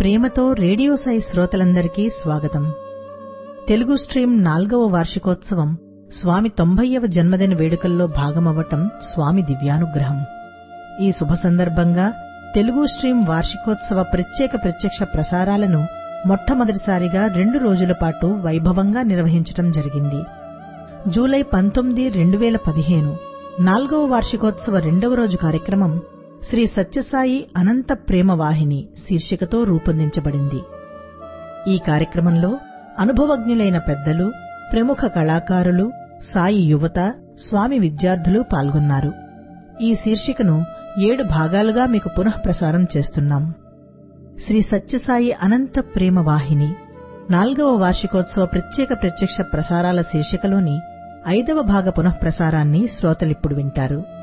ప్రేమతో రేడియో సాయి శ్రోతలందరికీ స్వాగతం తెలుగు స్ట్రీమ్ నాల్గవ వార్షికోత్సవం స్వామి తొంభైవ జన్మదిన వేడుకల్లో భాగమవ్వటం స్వామి దివ్యానుగ్రహం ఈ శుభ సందర్భంగా తెలుగు స్ట్రీమ్ వార్షికోత్సవ ప్రత్యేక ప్రత్యక్ష ప్రసారాలను మొట్టమొదటిసారిగా రెండు రోజుల పాటు వైభవంగా నిర్వహించటం జరిగింది జూలై పంతొమ్మిది రెండు వేల పదిహేను నాల్గవ వార్షికోత్సవ రెండవ రోజు కార్యక్రమం శ్రీ సత్యసాయి అనంత ప్రేమ వాహిని శీర్షికతో రూపొందించబడింది ఈ కార్యక్రమంలో అనుభవజ్ఞులైన పెద్దలు ప్రముఖ కళాకారులు సాయి యువత స్వామి విద్యార్థులు పాల్గొన్నారు ఈ శీర్షికను ఏడు భాగాలుగా మీకు పునఃప్రసారం చేస్తున్నాం శ్రీ సత్యసాయి అనంత ప్రేమ వాహిని నాల్గవ వార్షికోత్సవ ప్రత్యేక ప్రత్యక్ష ప్రసారాల శీర్షికలోని ఐదవ భాగ పునఃప్రసారాన్ని శ్రోతలిప్పుడు వింటారు